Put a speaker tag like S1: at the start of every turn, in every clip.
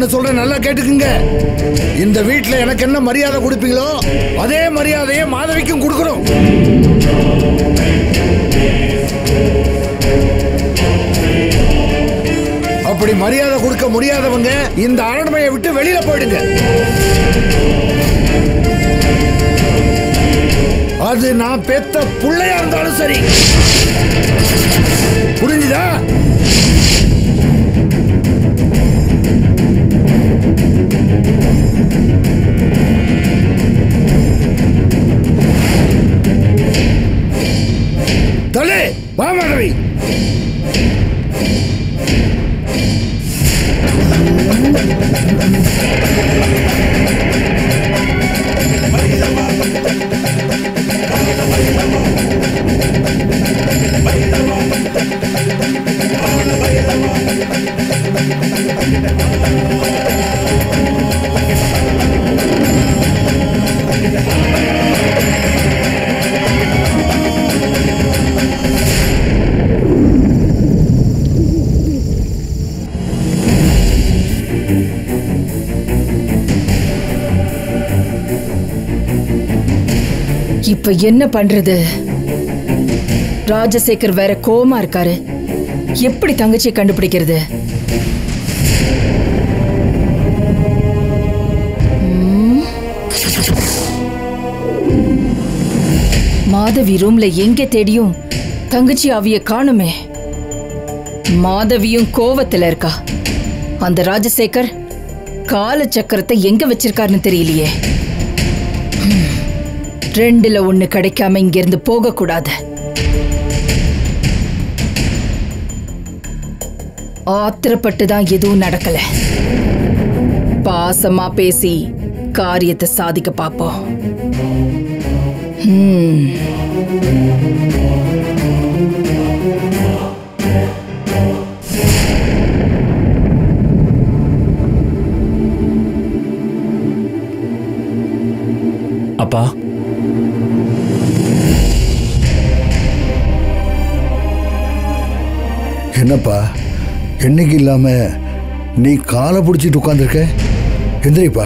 S1: ஒண்ணு சொல்றேன் நல்லா கேட்டுக்குங்க இந்த வீட்ல எனக்கு என்ன மரியாதை கொடுப்பீங்களோ அதே மரியாதையை மாதவிக்கும் கொடுக்கணும் அப்படி மரியாதை கொடுக்க முடியாதவங்க இந்த அரண்மனையை விட்டு வெளியில போயிடுங்க அது நான் பெத்த புள்ளையா இருந்தாலும் சரி புரிஞ்சுதா தலே வா மாணவி
S2: இப்ப என்ன பண்றது ராஜசேகர் வேற கோமா இருக்காரு எப்படி தங்கச்சியை கண்டுபிடிக்கிறது ம். மாதவி ரூம்ல எங்க தேடியும் தங்கச்சி ஆவிய காணுமே மாதவியும் கோவத்துல இருக்கா அந்த ராஜசேகர் கால சக்கரத்தை எங்க வச்சிருக்காருன்னு தெரியலையே ரெண்டுல ஒண்ணு கிடைக்காம இங்கிருந்து போக கூடாது ஆத்திரப்பட்டு தான் எதுவும் நடக்கல பாசமா பேசி காரியத்தை சாதிக்க பாப்போம் ஹம்.
S3: அப்பா
S1: என்னப்பா என்னைக்கு இல்லாம நீ காலை பிடிச்சிட்டு உட்காந்துருக்க எந்திரிப்பா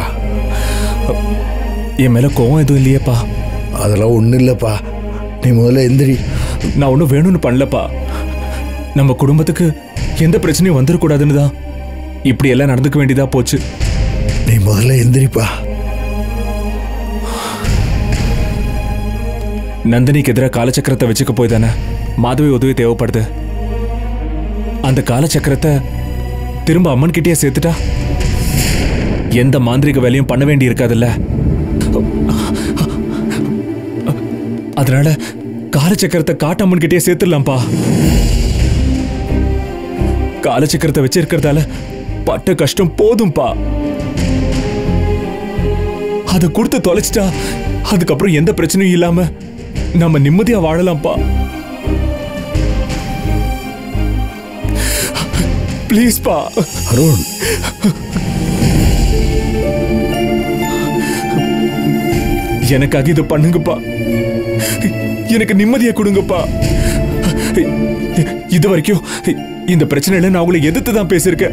S3: என் மேல கோவம் எதுவும் இல்லையேப்பா
S1: அதெல்லாம் ஒன்றும் இல்லைப்பா நீ முதல்ல எந்திரி
S3: நான் ஒன்றும் வேணும்னு பண்ணலப்பா நம்ம குடும்பத்துக்கு எந்த பிரச்சனையும் வந்துடக்கூடாதுன்னு தான் இப்படி எல்லாம் நடந்துக்க வேண்டியதா போச்சு
S1: நீ முதல்ல எந்திரிப்பா
S3: நந்தினிக்கு எதிராக காலச்சக்கரத்தை வச்சுக்க போய் தானே மாதவி உதவி தேவைப்படுது அந்த காலச்சக்கரத்தை திரும்ப அம்மன் கிட்டயே சேர்த்துட்டா எந்த மாந்திரிக வேலையும் பண்ண வேண்டி இருக்காதுல்ல அதனால காலச்சக்கரத்தை காட்டம்மன் கிட்டயே சேர்த்துடலாம்ப்பா காலச்சக்கரத்தை வச்சிருக்கிறதால பட்ட கஷ்டம் போதும்பா அதை கொடுத்து தொலைச்சிட்டா அதுக்கப்புறம் எந்த பிரச்சனையும் இல்லாம நம்ம நிம்மதியா வாழலாம்ப்பா ப்ளீஸ்ப்பா
S1: அருண்
S3: எனக்காக இதை பண்ணுங்கப்பா எனக்கு நிம்மதியை கொடுங்கப்பா இது வரைக்கும் இந்த பிரச்சனையில நான் உங்களை எதிர்த்து தான் பேசியிருக்கேன்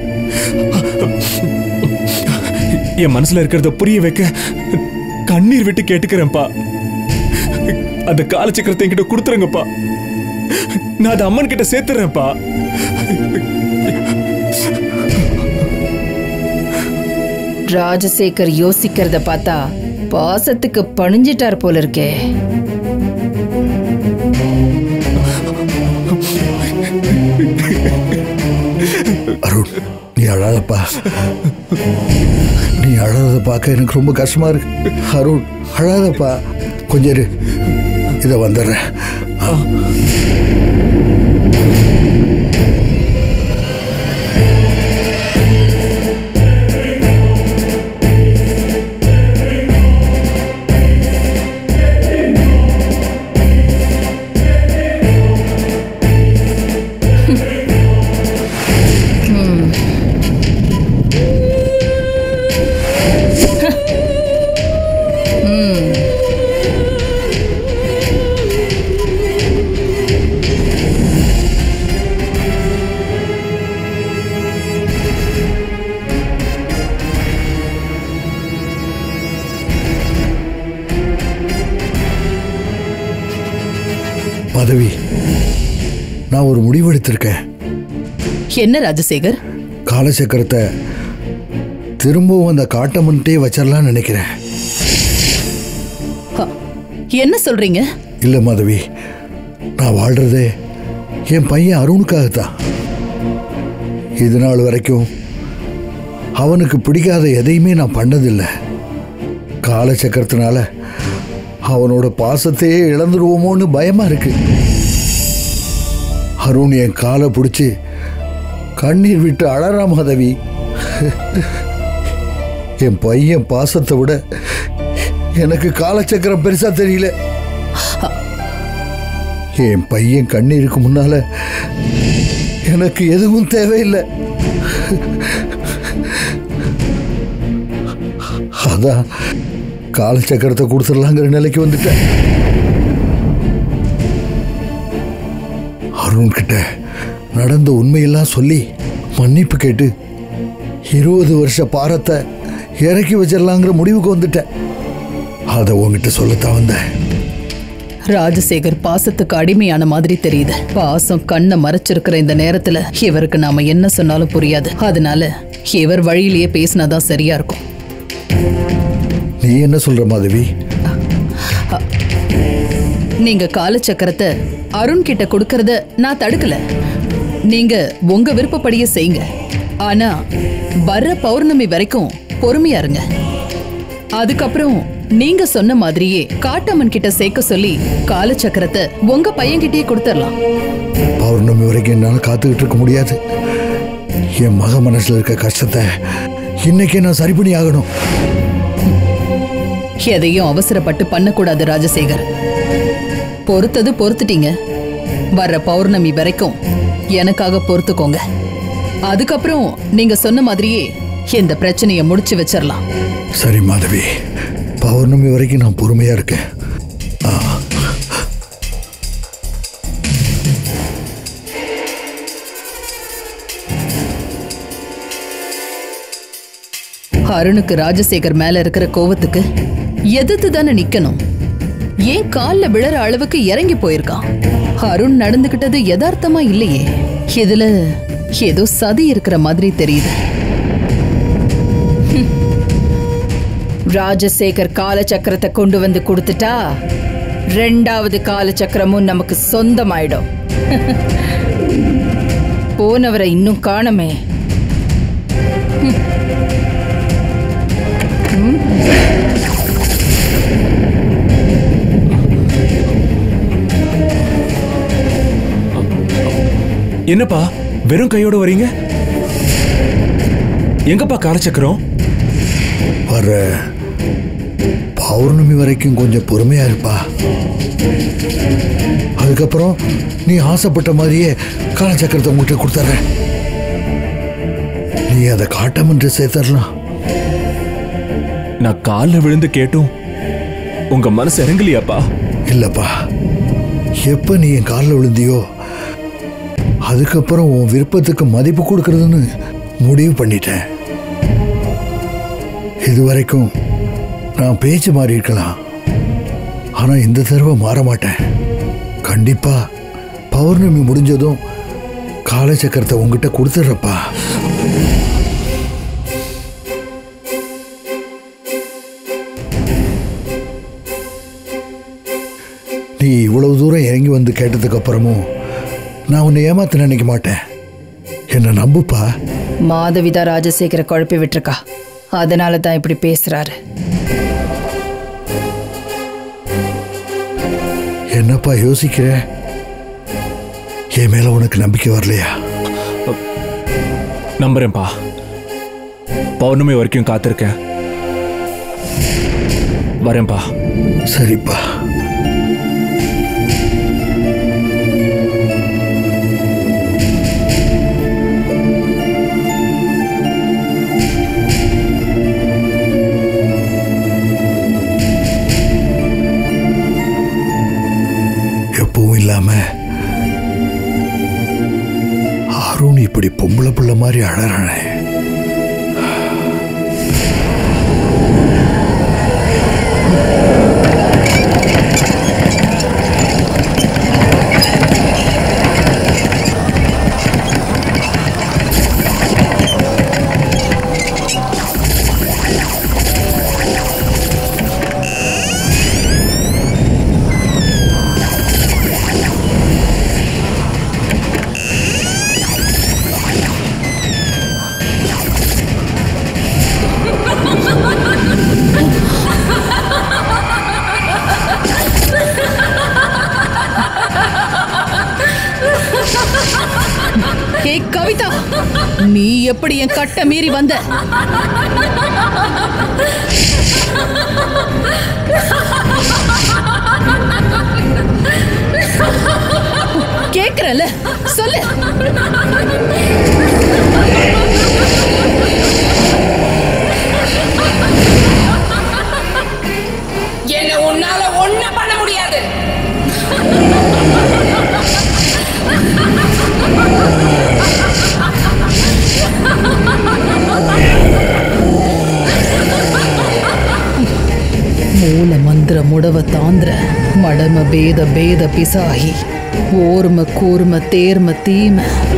S3: என் மனசுல இருக்கிறத புரிய வைக்க கண்ணீர் விட்டு கேட்டுக்கிறேன்ப்பா அந்த காலச்சக்கரத்தை என்கிட்ட கொடுத்துருங்கப்பா நான் அதை அம்மன் கிட்ட சேர்த்துறேன்ப்பா
S2: ராஜசேகர் யோசிக்கிறத பார்த்தா பாசத்துக்கு பணிஞ்சிட்டார் போல இருக்கே
S1: அருண் நீ அழாதப்பா நீ அழாத பார்க்க எனக்கு ரொம்ப கஷ்டமா இருக்கு அருண் அழாதப்பா கொஞ்சம் இரு இதை வந்துடுறேன் மாதவி நான் ஒரு முடிவெடுத்திருக்கேன்
S2: என்ன ராஜசேகர்
S1: காலசக்கரத்தை திரும்பவும் அந்த காட்டமன்ட்டே வச்சிடலாம்னு நினைக்கிறேன்
S2: ஹ, என்ன சொல்றீங்க
S1: இல்லை மாதவி நான் வாழ்றதே என் பையன் அருணுக்காகத்தான் இது நாள் வரைக்கும் அவனுக்கு பிடிக்காத எதையுமே நான் பண்ணதில்லை காலச்சக்கரத்தினால அவனோட பாசத்தையே இழந்துடுவோமோன்னு பயமா இருக்கு அருண் என் காலை பிடிச்சி கண்ணீர் விட்டு அழறா மாதவி என் பையன் பாசத்தை விட எனக்கு காலச்சக்கரம் பெருசா தெரியல என் பையன் கண்ணீருக்கு முன்னால எனக்கு எதுவும் தேவையில்லை அதான் காலச்சக்கரத்தை கொடுத்துடலாங்கிற நிலைக்கு வந்துட்டேன் அருண் கிட்ட நடந்த உண்மையெல்லாம் சொல்லி மன்னிப்பு கேட்டு இருபது வருஷ பாரத்தை இறக்கி வச்சிடலாங்கிற முடிவுக்கு வந்துட்டேன் அதை உங்ககிட்ட சொல்லத்தான் வந்தேன்
S2: ராஜசேகர் பாசத்துக்கு அடிமையான மாதிரி தெரியுது பாசம் கண்ணை மறைச்சிருக்கிற இந்த நேரத்துல இவருக்கு நாம என்ன சொன்னாலும் புரியாது அதனால இவர் வழியிலேயே பேசினாதான் சரியா இருக்கும்
S1: நீ என்ன சொல்ற மாதவி
S2: நீங்க காலச்சக்கரத்தை அருண் கிட்ட கொடுக்கறத நான் தடுக்கல நீங்க உங்க விருப்பப்படியே செய்யுங்க ஆனா வர்ற பௌர்ணமி வரைக்கும் பொறுமையா இருங்க அதுக்கப்புறம் நீங்க சொன்ன மாதிரியே காட்டம்மன் கிட்ட சேர்க்க சொல்லி காலச்சக்கரத்தை உங்க பையன்கிட்டயே கொடுத்துடலாம்
S1: பௌர்ணமி வரைக்கும் என்னால் காத்துக்கிட்டு இருக்க முடியாது என் மக மனசுல இருக்க கஷ்டத்தை இன்னைக்கே நான் சரி பண்ணி ஆகணும்
S2: எதையும் அவசரப்பட்டு பண்ணக்கூடாது ராஜசேகர் பொறுத்தது பொறுத்துட்டீங்க வர்ற பௌர்ணமி வரைக்கும் எனக்காக பொறுத்துக்கோங்க அதுக்கப்புறம் நீங்க சொன்ன மாதிரியே இந்த பிரச்சனையை முடிச்சு வச்சிடலாம்
S1: சரி மாதவி பௌர்ணமி வரைக்கும் நான் பொறுமையா இருக்கேன் ஆ.
S2: அருணுக்கு ராஜசேகர் மேல இருக்கிற கோவத்துக்கு எதிர்த்து தானே நிக்கணும் ஏன் கால்ல விழற அளவுக்கு இறங்கி போயிருக்கான் அருண் நடந்துகிட்டது யதார்த்தமா இல்லையே இதுல ஏதோ சதி இருக்கிற மாதிரி தெரியுது ராஜசேகர் காலச்சக்கரத்தை கொண்டு வந்து கொடுத்துட்டா ரெண்டாவது காலச்சக்கரமும் நமக்கு சொந்தமாயிடும் போனவரை இன்னும் காணமே
S3: என்னப்பா வெறும் கையோட வரீங்க எங்கப்பா காலச்சக்கரம்
S1: வர பௌர்ணமி வரைக்கும் கொஞ்சம் பொறுமையா இருப்பா அதுக்கப்புறம் நீ ஆசைப்பட்ட மாதிரியே காலச்சக்கரத்தை உங்கள்கிட்ட கொடுத்துட்றேன் நீ அதை காட்டமன்று சேர்த்துடலாம்
S3: நான் காலில் விழுந்து கேட்டும் உங்க மனசு இறங்கலையாப்பா
S1: இல்லப்பா எப்ப நீ என் காலில் விழுந்தியோ அதுக்கப்புறம் உன் விருப்பத்துக்கு மதிப்பு கொடுக்கறதுன்னு முடிவு பண்ணிட்டேன் இது வரைக்கும் நான் பேச்சு மாறி இருக்கலாம் ஆனா இந்த தடவை மாற மாட்டேன் கண்டிப்பா பௌர்ணமி முடிஞ்சதும் காலச்சக்கரத்தை உங்ககிட்ட கொடுத்துட்றப்பா நீ இவ்வளவு தூரம் இறங்கி வந்து கேட்டதுக்கு அப்புறமும் நான் உன்னை ஏமாத்த நினைக்க மாட்டேன் என்னை நம்புப்பா
S2: மாதவிதா ராஜசேகர குழப்பி விட்டுருக்கா அதனால தான் இப்படி பேசுறாரு
S1: என்னப்பா யோசிக்கிற என் மேல உனக்கு நம்பிக்கை வரலையா
S3: நம்புறேன்ப்பா பௌர்ணமி வரைக்கும் காத்திருக்கேன் வரேன்ப்பா
S1: சரிப்பா எப்பவும் இல்லாம அருண் இப்படி பொம்பளை பிள்ளை மாதிரி அழறானே
S2: எப்படி என் கட்ட மீறி வந்த கேக்குறல சொல்லு
S4: என்ன உன்னால ஒண்ணும் பண்ண முடியாது
S2: மூல மந்திர முடவ தாந்திர மடம பேத பேத பிசாகி ஓர்ம கூர்ம தேர்ம தீம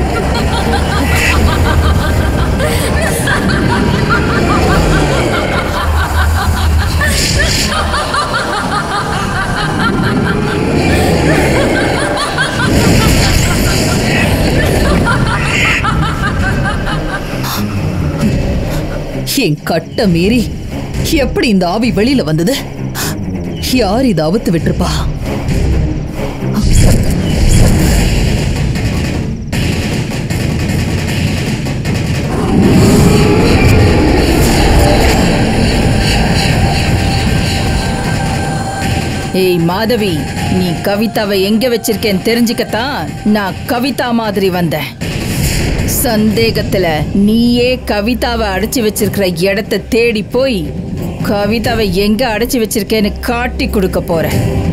S2: என் கட்ட மீறி எப்படி இந்த ஆவி வெளியில வந்தது யார் இதை அவுத்து விட்டுருப்பா
S4: ஏய் மாதவி நீ கவிதாவை எங்க வச்சிருக்கேன்னு தெரிஞ்சுக்கத்தான் நான் கவிதா மாதிரி வந்தேன் சந்தேகத்துல நீயே கவிதாவை அடைச்சு வச்சிருக்கிற இடத்த தேடி போய் கவிதாவை எங்க அடைச்சு வச்சிருக்கேன்னு காட்டி கொடுக்க போற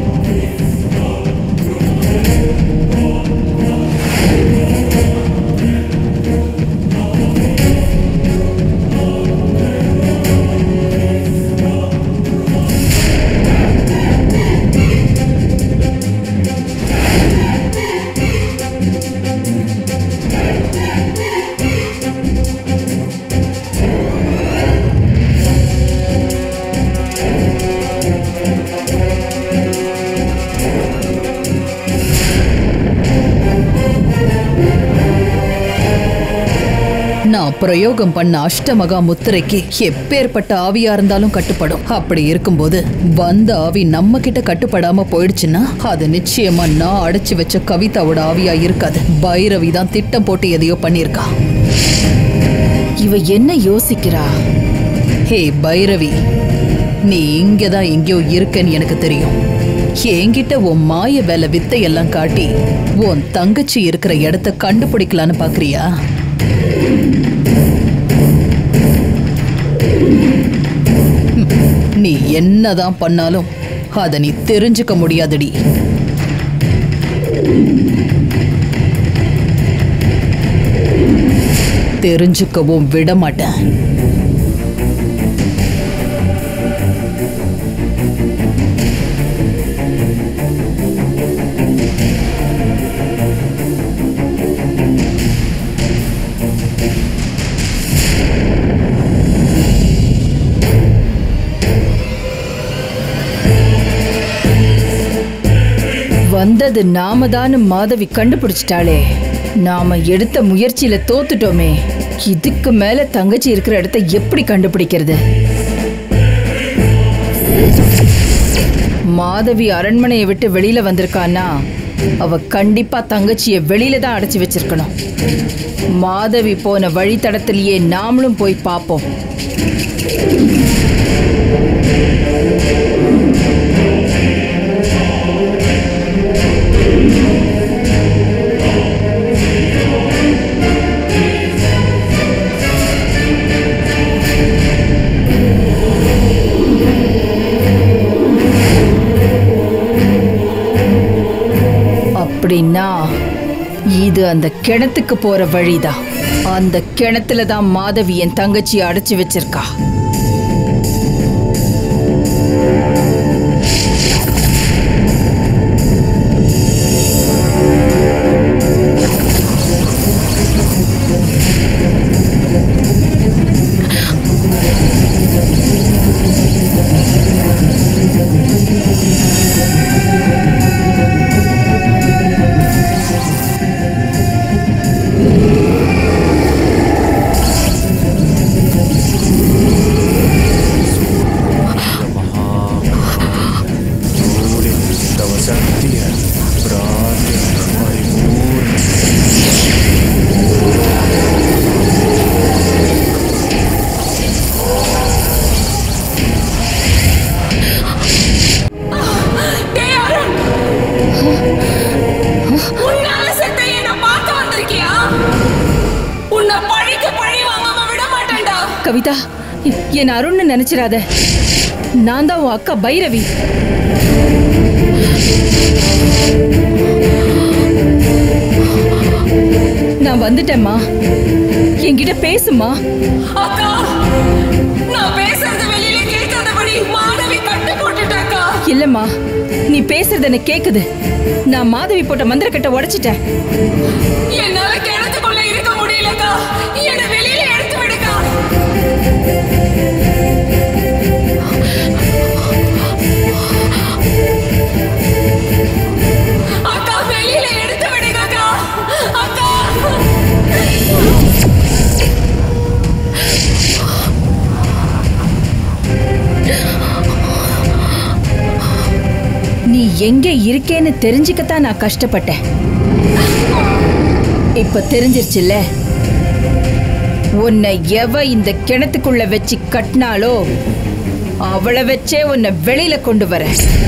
S2: நான் பிரயோகம் பண்ண அஷ்டமகா முத்திரைக்கு எப்பேற்பட்ட ஆவியா இருந்தாலும் கட்டுப்படும் அப்படி இருக்கும்போது வந்த ஆவி நம்ம கிட்ட கட்டுப்படாம போயிடுச்சுன்னா அது நிச்சயமா நான் அடைச்சு வச்ச கவிதாவோட ஆவியா இருக்காது பைரவி தான் திட்டம் போட்டு எதையோ பண்ணியிருக்கா
S4: இவ என்ன யோசிக்கிறா
S2: ஹே பைரவி நீ இங்க தான் எங்கேயோ இருக்கன்னு எனக்கு தெரியும் என்கிட்ட உன் மாய வேலை வித்தையெல்லாம் காட்டி உன் தங்கச்சி இருக்கிற இடத்த கண்டுபிடிக்கலான்னு பாக்குறியா ஹம், நீ என்னதான் பண்ணாலும் அதை நீ தெரிஞ்சுக்க முடியாதுடி தெரிஞ்சுக்கவும் விட மாட்டேன்
S4: வந்தது நாம தான் மாதவி கண்டுபிடிச்சிட்டாளே நாம எடுத்த முயற்சியில தோத்துட்டோமே இதுக்கு மேல தங்கச்சி இருக்கிற இடத்த எப்படி கண்டுபிடிக்கிறது மாதவி அரண்மனையை விட்டு வெளியில வந்திருக்கான்னா அவ கண்டிப்பா தங்கச்சிய வெளியில தான் அடைச்சு வச்சிருக்கணும் மாதவி போன வழித்தடத்திலேயே நாமளும் போய் பார்ப்போம் அப்படின்னா இது அந்த கிணத்துக்கு போற வழிதான் அந்த கிணத்துல தான் மாதவி என் தங்கச்சியை அடைச்சு வச்சிருக்கா என் அருண்னு நினைச்சிடாத நான் தான் உன் அக்கா பைரவி நான் வந்துட்டேம்மா என்கிட்ட பேசுமா
S5: அக்கா நான் பேசுறது வெளியில கேட்காதபடி மாணவி கட்டு போட்டுட்டாக்கா
S4: இல்லம்மா நீ பேசுறது எனக்கு கேக்குது நான் மாதவி போட்ட மந்திரக்கட்டை உடைச்சிட்டேன்
S5: என்னால கிணத்துக்குள்ள இருக்க முடியலக்கா என்னை வெளியில எடுத்து விடுக்கா அக்கா வெளியில எடுத்து விடுங்க அக்கா அக்கா
S4: நீ எங்க இருக்கேன்னு தெரிஞ்சுக்கத்தான் நான் கஷ்டப்பட்டேன் இப்ப தெரிஞ்சிருச்சுல்ல உன்னை எவ இந்த கிணத்துக்குள்ள வச்சு கட்டினாலோ அவளை வச்சே உன்னை வெளியில கொண்டு வர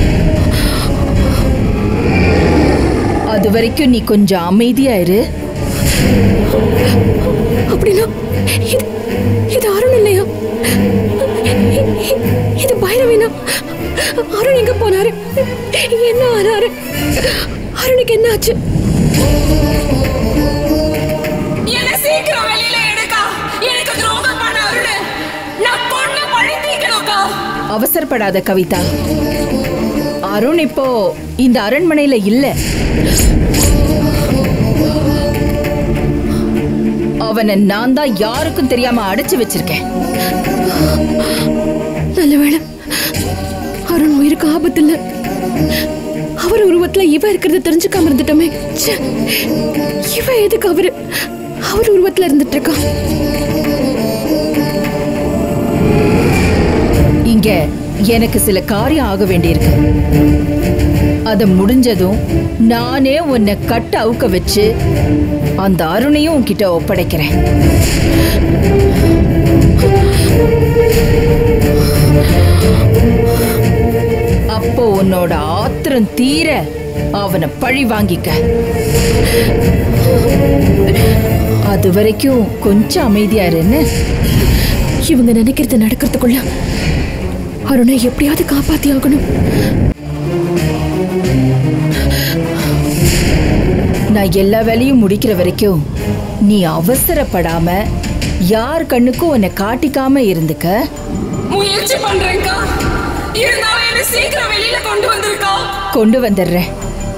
S4: அது வரைக்கும் நீ கொஞ்சம் அமைதியா இரு
S6: அப்படின்னா இது இது அருண் இல்லையா இது பைரவினா அருண் எங்க போனாரு என்ன ஆனாரு அருணுக்கு என்ன ஆச்சு
S5: என்னை சீக்கிரம் வெளியில எடுக்கா எனக்கு துரோகம் பண்ண அருண் நான் பொண்ணு பழி தீக்கணும்க்கா
S4: அவசரப்படாத கவிதா அருண் இப்போ இந்த அரண்மனையில இல்ல அவனை நான் தான் யாருக்கும் தெரியாம அடைச்சு வச்சிருக்கேன்
S6: நல்ல வேளை அருண் உயிருக்கு ஆபத்து இல்ல அவர் உருவத்துல இவ இருக்கிறத தெரிஞ்சுக்காம இருந்துட்டோமே ச்சே. இவ எதுக்கு அவரு அவர் உருவத்துல இருந்துட்டு இருக்கா
S4: இங்க எனக்கு சில காரியம் ஆக வேண்டியிருக்கு அத முடிஞ்சதும் நானே உன்னை கட்ட அவுக்க வச்சு அந்த அருணையும் உன்கிட்ட ஒப்படைக்கிறேன் அப்போ உன்னோட ஆத்திரம் தீர அவனை பழி வாங்கிக்க அது வரைக்கும் கொஞ்சம் அமைதியா இருன்னு
S6: இவங்க நினைக்கிறது நடக்கிறதுக்குள்ள அருணை எப்படியாவது காப்பாத்தி ஆகணும்
S4: நான் எல்லா வேலையும் முடிக்கிற வரைக்கும் நீ அவசரப்படாம யார் கண்ணுக்கும் உன்னை காட்டிக்காம இருந்துக்க
S5: முயற்சி பண்றேன்க்கா இருந்தாலும் என்னை சீக்கிரம் வெளியில கொண்டு வந்திருக்கா
S4: கொண்டு வந்துடுறேன்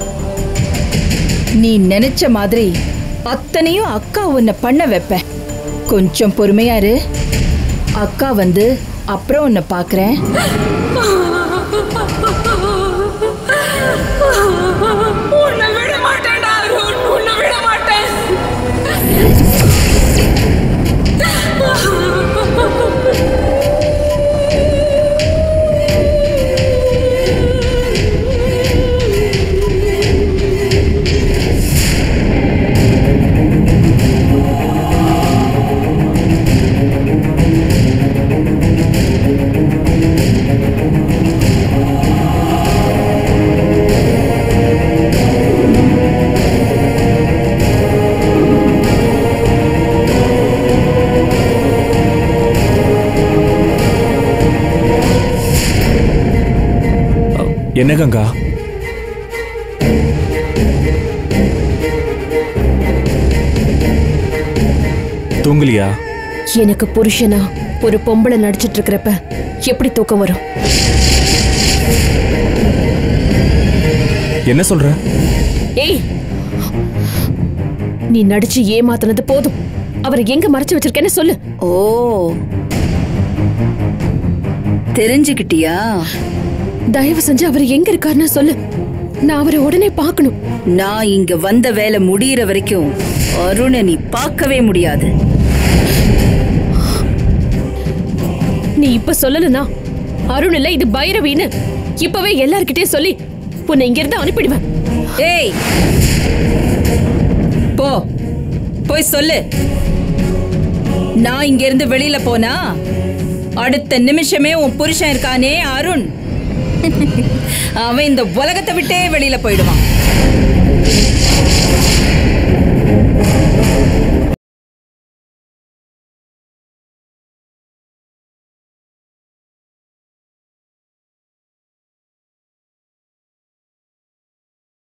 S4: நீ நினைச்ச மாதிரி அத்தனையும் அக்கா உன்னை பண்ண வைப்பேன் கொஞ்சம் பொறுமையா இரு அக்கா வந்து அப்புறம் உன்னை பார்க்கறேன்
S5: உன்னை விட மாட்டேன்டா அருண் உன்னை விட மாட்டேன்
S3: என்ன கங்கா தூங்கலியா
S6: எனக்கு புருஷனா ஒரு பொம்பளை நடிச்சிட்டு இருக்கிறப்ப எப்படி தூக்கம் வரும்
S3: என்ன சொல்ற
S6: ஏய் நீ நடிச்சு ஏமாத்துனது போதும் அவரை எங்க மறைச்சு வச்சிருக்கேன்னு சொல்லு
S4: ஓ தெரிஞ்சுக்கிட்டியா
S6: தயவு செஞ்சு அவர் எங்க இருக்காருன்னு சொல்லு நான் அவரை உடனே பார்க்கணும்
S4: நான் இங்க வந்த வேலை முடியிற வரைக்கும் அருணை நீ பார்க்கவே முடியாது
S6: நீ இப்ப சொல்லலனா அருண் இல்ல இது பைரவின்னு இப்பவே எல்லார்கிட்டயும் சொல்லி உன்னை இங்க இருந்து அனுப்பிடுவேன்
S4: ஏய் போ போய் சொல்லு நான் இங்க இருந்து வெளியில போனா அடுத்த நிமிஷமே உன் புருஷன் இருக்கானே அருண் அவன் இந்த உலகத்தை விட்டே வெளியில போயிடுவான்